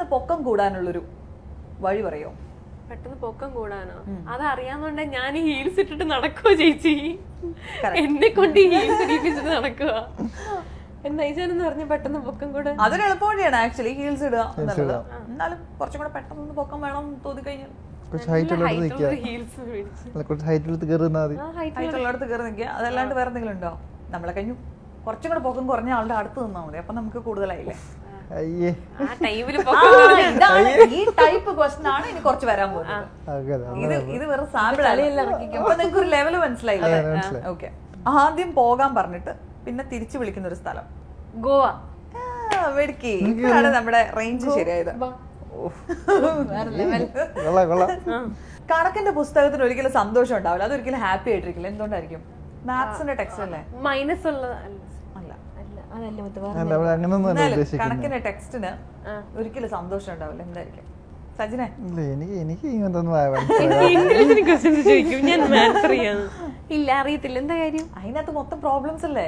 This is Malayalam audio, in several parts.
പൊക്കം കൂടാനുള്ളൊരു വഴി പറയോ പെട്ടെന്ന് പൊക്കം കൂടാനോ അതറിയാന്നുണ്ടെ ഞാൻ ഹീൽസ് ഇട്ടിട്ട് നടക്കുവോ ചേച്ചി എന്നെ കൊണ്ട് ഹീൽസ് ഇടിപ്പിച്ചിട്ട് നടക്കുക എന്താ ഈശാനെന്ന് പറഞ്ഞ പെട്ടെന്ന് പൊക്കം കൂടെ അതൊരു എളുപ്പവഴിയാണ് ആക്ച്വലി ഹീൽസ് ഇടുക എന്നുള്ളത് എന്നാലും കുറച്ചും കൂടെ പെട്ടെന്ന് പൊക്കം വേണം എന്ന് തോന്നി കഴിഞ്ഞാൽ കുറച്ച് ഹൈറ്റ് ഉള്ളിടത്ത് നിൽക്കുക ഹീൽസ് മേടിച്ചു അല്ല കുറച്ച് ഹൈറ്റ് ഉള്ളത്ത് കയറി നിന്നാൽ മതി ആ ഹൈറ്റ് ഹൈറ്റുള്ളിടത്ത് കയറി നിൽക്കുക അതല്ലാണ്ട് വേറെ എന്തെങ്കിലും ഉണ്ടോ നമ്മളെ കഴിഞ്ഞു കുറച്ചും കൂടെ പൊക്കം കുറഞ്ഞ ആളുടെ അടുത്ത് നിന്നാൽ മതി അപ്പൊ നമുക്ക് കൂടുതലായില്ലേ അയ്യേ ആ ടൈമില് ആ, പൊക്കം കുറഞ്ഞ ഇതാണ് ഈ ടൈപ്പ് ക്വസ്റ്റൻ ആണ് ഇനി കുറച്ച് വരാൻ പോകുന്നത് അങ്ങനെ ഇത് ഇത് വെറും സാമ്പിൾ അപ്പൊ നിങ്ങൾക്ക് ഒരു ലെവല് മനസ്സിലായില്ലേ അതെ, മനസ്സിലായി. ഓക്കെ ആദ്യം പോകാൻ പറഞ്ഞിട്ട് പിന്നെ തിരിച്ചു വിളിക്കുന്ന ഒരു സ്ഥലം ഗോവ ആ, വെടിക്ക് ഇപ്പോഴാണ് നമ്മുടെ റേഞ്ച് ശരിയായത് കൊള്ളാം കൊള്ളാം കണക്കിന്റെ പുസ്തകത്തിന് ഒരിക്കലും സന്തോഷം ഉണ്ടാവില്ല അതൊരിക്കലും ഹാപ്പി ആയിട്ടിരിക്കില്ല എന്തുകൊണ്ടായിരിക്കും മാത്സിന്റെ ടെക്സ്റ്റ് അല്ലേ മൈനസ് ഉള്ളത് അല്ല അല്ല അല്ല അതല്ല മറ്റേ അല്ല അവിടെ അങ്ങനൊന്നും അല്ല എന്നാലും ഉദ്ദേശിക്കുന്നത് കണക്കിന്റെ ടെക്സ്റ്റിന് ഒരിക്കലും സന്തോഷം ഉണ്ടാവില്ല എന്തായിരിക്കും സജിനെ ഇല്ല എനിക്ക് എനിക്ക് ഇങ്ങനത്തെ ഒന്നും മനസ്സിലായി ഇംഗ്ലീഷിന് ക്വസ്റ്റ്യൻസ് ചോദിക്കും ഞാൻ ആൻസർ ചെയ്യാം ഇല്ല അറിയത്തില്ല എന്താ കാര്യം അതിനകത്ത് മൊത്തം പ്രോബ്ലംസ് അല്ലേ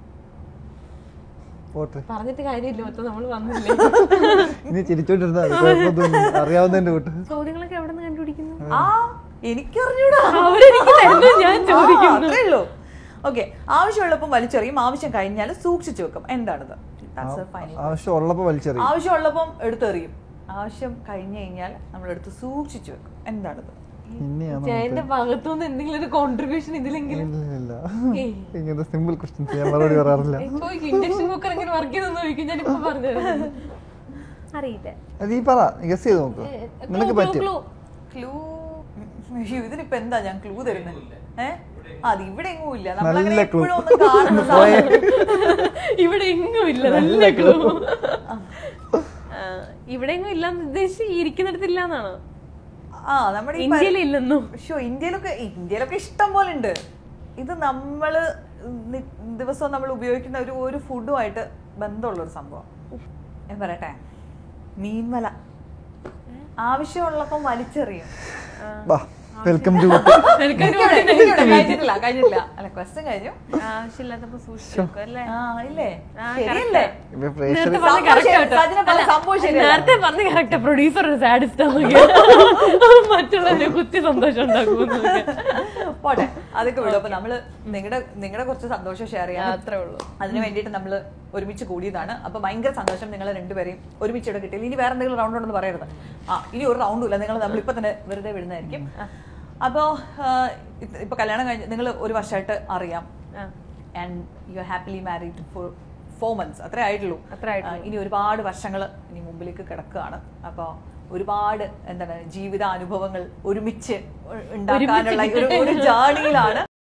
പോട്ടെ പറഞ്ഞിട്ട് കാര്യമില്ല മൊത്തം നമ്മൾ വന്നില്ലേ ഇനി ചിരിച്ചോണ്ടിരുന്നാൽ മതി കുഴപ്പമൊന്നും അറിയാവുന്നതിന്റെ കൂട്ട് ചോദ്യങ്ങളൊക്കെ എവിടെ നിന്ന് കണ്ടുപിടിക്കുന്നു ആ എനിക്കറിഞ്ഞൂടാ അവരെനിക്ക് തരുന്നു ഞാൻ ചോദിക്കുന്നു ആ, അത്രേ ഉള്ളൂ ഓക്കെ ആവശ്യമുള്ളപ്പം വലിച്ചെറിയും ആവശ്യം കഴിഞ്ഞാൽ സൂക്ഷിച്ചു വെക്കും എന്താണിത് That's the final. ആവശ്യം ഉള്ളപ്പോ വലിച്ചെറിയും ആവശ്യമുള്ളപ്പം എടുത്തെറിയും ആവശ്യം കഴിഞ്ഞു കഴിഞ്ഞാൽ നമ്മൾ എടുത്ത് സൂക്ഷിച്ചു വെക്കും എന്താണിത് ഇനിയാണ് ജയന്റെ ഭാഗത്തുനിന്ന് എന്തെങ്കിലും ഒരു കോൺട്രിബ്യൂഷൻ ഇതിലെങ്കിലും ഇല്ല ഇല്ല ഇങ്ങനത്തെ സിമ്പിൾ ക്വസ്റ്റ്യൻസ് ഞാൻ മറുപടി പറയാറില്ല ചോദിക്കും ഇൻഡക്ഷൻ കുക്കർ എങ്ങനെ വർക്ക് ചെയ്യുന്നു ചോദിക്കും ഞാൻ ഇപ്പൊ പറഞ്ഞു അറിയില്ല അത് ഈ പറ ഗസ് ചെയ്ത് നോക്ക് നിനക്ക് പറ്റും ക്ലൂ ഇതിനിപ്പോ എന്താ ഞാൻ ക്ലൂ തരുന്നത് ഏ അത് ഇവിടെ എങ്ങും ഇല്ല നമ്മളങ്ങനെ നല്ല clue. എപ്പോഴും ഒന്നും കാണുന്ന സാധനം. ഇവിടെ എങ്ങും ഇല്ല നല്ല ക്ലൂ ഇവിടെ എങ്ങും ഇല്ലാന്ന് ഉദ്ദേശിച്ച് ഈ ഇരിക്കുന്നിടത്ത് ഇല്ലാന്നാണോ ആ നമ്മുടെ ഈ ഇന്ത്യയിൽ ഇല്ലെന്നും ഷോ ഇന്ത്യയിലൊക്കെ ഇന്ത്യയിലൊക്കെ ഇഷ്ടം പോലെ ഉണ്ട് ഇത് നമ്മള് നി- ദിവസവും നമ്മൾ ഉപയോഗിക്കുന്ന ഒരു ഒരു ഫുഡുമായിട്ട് ബന്ധമുള്ള ഒരു സംഭവം ഞാൻ പറയട്ടെ മീൻമല ആവശ്യമുള്ളപ്പം വലിച്ചെറിയും വാ വെൽക്കം ടു എനിക്കിവിടെ- എനിക്കിവിടെ കഴിഞ്ഞിട്ടില്ല കഴിഞ്ഞിട്ടില്ല അല്ല ക്വസ്റ്റ്യൻ കഴിഞ്ഞു ആവശ്യമില്ലാത്തപ്പോ സൂക്ഷിച്ചു വെക്കും അല്ലേ ആ ഇല്ലേ ആ, ശരിയല്ലേ ഇപ്പൊ പ്രേക്ഷകർ നേരത്തെ സംഭവം പറഞ്ഞ correct ശരി- ആട്ടോ. സജിനെ പറഞ്ഞ അല്ല, സംഭവം ശരിയല്ല. നേരത്തെ പറഞ്ഞ കറക്റ്റ് പ്രൊഡ്യൂസർ ഒരു സാഡിസ്റ്റ് മറ്റുള്ളവരെ കുത്തി സന്തോഷം ഉണ്ടാക്കുമെന്ന് പോട്ടെ അതൊക്കെ വിടും അപ്പൊ നമ്മള് നിങ്ങളുടെ നിങ്ങളുടെ കുറച്ച് സന്തോഷം ഷെയർ ചെയ്യാൻ അത്രേ ഉള്ളൂ അതിന് വേണ്ടിയിട്ട് നമ്മൾ ഒരുമിച്ച് കൂടിയതാണ് അപ്പൊ ഭയങ്കര സന്തോഷം നിങ്ങൾ രണ്ടുപേരെയും ഒരുമിച്ച് ഇവിടെ കിട്ടിയില്ല ഇനി വേറെ എന്തെങ്കിലും റൗണ്ട് ഉണ്ടെന്ന് പറയരുത് ആ ഇനി ഒരു റൗണ്ടും ഇല്ല നിങ്ങൾ നമ്മൾ ഇപ്പൊ തന്നെ വെറുതെ വിടുന്നതായിരിക്കും അപ്പോൾ ഇപ്പൊ കല്യാണം കഴിഞ്ഞ് നിങ്ങൾ ഒരു വർഷമായിട്ട് അറിയാം and you are happily married for four months അത്രേ ആയിട്ടുള്ളൂ അത്രേ ആയിട്ടുള്ളൂ. ആ, ഇനി ഒരുപാട് വർഷങ്ങൾ ഇനി മുമ്പിലേക്ക് കിടക്കുകയാണ് അപ്പോൾ ഒരുപാട് എന്താണ് ജീവിതാനുഭവങ്ങൾ ഒരുമിച്ച് ഉണ്ടാക്കാനുള്ള ഒരു ഒരു ജേണിയിലാണ്